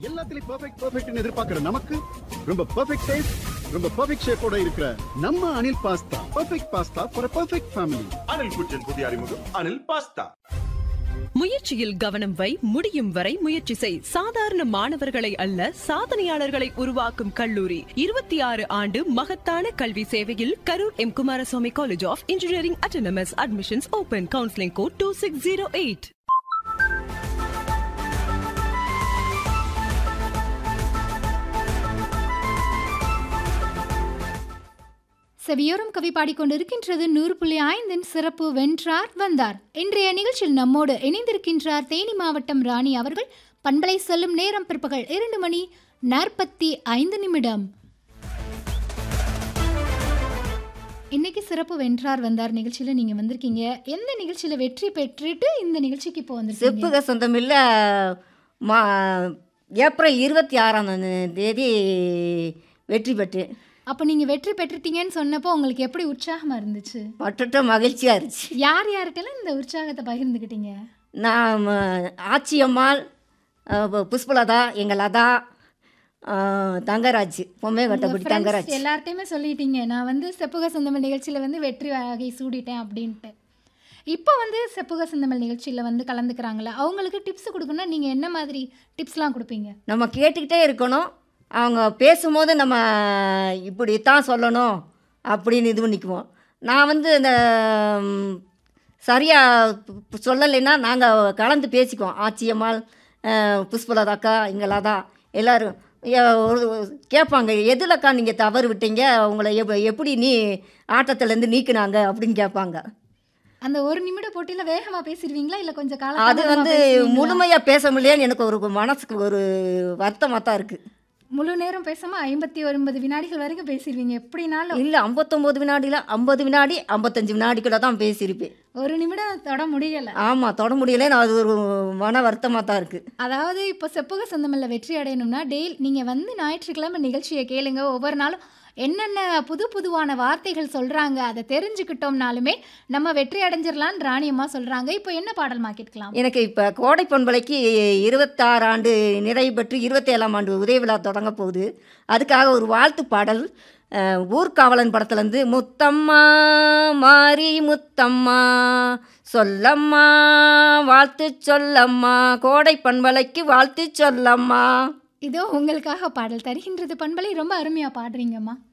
எல்லாத்துலயும் பெர்ஃபெக்ட் பெர்ஃபெக்ட்னு எதிர்பார்க்கிற நமக்கு ரொம்ப பெர்ஃபெக்ட் டேஸ்ட் ரொம்ப பெர்ஃபெக்ட் ஷேப்போட இருக்கிற நம்ம Anil pasta perfect pasta for perfect family Anil kitchen புதிய அறிமுகம் அனில் பாஸ்தா முயற்சியில் கவனம் வை முடியும் வரை முயற்சி செய் சாதாரண மாணவர்களை அல்ல சாதனையாளர்களை உருவாக்கும் கல்லூரி இருபத்தி ஆறு ஆண்டு மகத்தான கல்வி சேவையில் Karur M Kumaraswamy college of engineering autonomous admissions open counselling code two six zero eight செவியோரம் கவி பாடிக்கொண்டிருக்கின்றது நூறு புள்ளி ஐந்தின் சிறப்பு வென்றார் வந்தார் இன்றைய நிகழ்ச்சியில் நம்மோடு இணைந்திருக்கின்றார் தேனி மாவட்டம் ராணி அவர்கள் பண்பலை செல்லும் நேரம் பிற்பகல் இரண்டு மணி நாற்பத்தி ஐந்து நிமிடம் இன்னைக்கு சிறப்பு வென்றார் வந்தார் நிகழ்ச்சியில் நீங்கள் வந்திருக்கீங்க எந்த நிகழ்ச்சியில் வெற்றி பெற்றுட்டு இந்த நிகழ்ச்சிக்கு இப்போ வந்திருக்கீங்க செப்புக சொந்தமில்ல மா ஏப்ரல் இருபத்தி ஆறாம் தேதி வெற்றி பெற்றேன் அப்போ நீங்கள் வெற்றி பெற்றுட்டீங்கன்னு சொன்னப்போ உங்களுக்கு எப்படி உற்சாகமாக இருந்துச்சு பட்டுட்ட மகிழ்ச்சியாக இருந்துச்சு யார் யார்கிட்டலாம் இந்த உற்சாகத்தை பகிர்ந்துக்கிட்டீங்க நான் ம- ஆச்சியம்மாள் அஹ், பு- புஷ்பலதா எங்கள் லதா அஹ், தங்கராஜ் பொம்மை உங்க கட்டப்படி friends தங்கராஜ் எல்லார்ட்டையுமே சொல்லிட்டீங்க நான் வந்து செப்புக சொந்தமல் நிகழ்ச்சியில் வந்து வெற்றி வகை சூடிட்டேன் அப்படின்ட்டு இப்போ வந்து செப்புக சொந்தமல் நிகழ்ச்சியில் வந்து கலந்துக்கிறாங்களே அவங்களுக்கு டிப்ஸ் கொடுக்கணும்னா நீங்கள் என்ன மாதிரி டிப்ஸ்லாம் கொடுப்பீங்க நம்ம கேட்டுக்கிட்டே இருக்கணும் அவங்க பேசும்போது நம்ம இப்படி தான் சொல்லணும் அப்படின்னு இது பண்ணிக்குவோம் நான் வந்து இந்த ம், சரியாக சொல்லலைன்னா நாங்கள் கலந்து பேசிக்குவோம் ஆச்சியம்மாள் அஹ், புஷ்பலதாக்கா இங்களாதா எல்லோரும் ஒரு கேட்பாங்க எதுலக்கா நீங்கள் தவறு விட்டீங்க உங்களை எப் எப்படி நீ ஆட்டத்துலேருந்து நீக்குனாங்க அப்படின்னு கேட்பாங்க அந்த ஒரு நிமிட போட்டியில் வேகமாக பேசிடுவீங்களா இல்லை கொஞ்சம் காலம் அது வந்து முழுமையாக பேச முடியலன்னு எனக்கு ஒரு மனசுக்கு ஒரு வருத்தமாக தான் இருக்குது முழு நேரம் பேசாமல் ஐம்பத்தி ஒன்பது வினாடிகள் வரைக்கும் பேசிடுவீங்க எப்படினாலும் இல்லை ஐம்பத்தொம்போது வினாடியில் ஐம்பது வினாடி ஐம்பத்தஞ்சு வினாடிக்குள்ளே தான் பேசியிருப்பேன் ஒரு நிமிடம் தொட முடியலை ஆமாம் தொட முடியல நான் அது ஒரு மன வருத்தமாக தான் இருக்குது அதாவது இப்போ செப்புக சொந்தமல்ல வெற்றி அடையணும்னா டெய்லி நீங்கள் வந்து ஞாயிற்றுக்கிழமை நிகழ்ச்சியை கேளுங்க ஒவ்வொரு நாளும் என்னென்ன புது புதுவான வார்த்தைகள் சொல்கிறாங்க அதை தெரிஞ்சுக்கிட்டோம்னாலுமே நம்ம வெற்றி அடைஞ்சிடலான்னு ராணியம்மா சொல்கிறாங்க இப்போ என்ன பாடல்மா கேட்கலாம் எனக்கு இப்போ கோடை பண்பலைக்கு இருபத்தாறு ஆண்டு நிறைவு பெற்று இருபத்தேழாம் ஆண்டு உதய விழா தொடங்க போகுது அதுக்காக ஒரு வாழ்த்து பாடல் அஹ், ஊர்காவலன் படத்துலேருந்து முத்தம்மா மாரி முத்தம்மா சொல்லம்மா வாழ்த்து சொல்லம்மா கோடை பண்பலைக்கு வாழ்த்து சொல்லம்மா இதோ உங்களுக்காக பாடல் தருகின்றது பண்பலை ரொம்ப அருமையாக பாடுறீங்கம்மா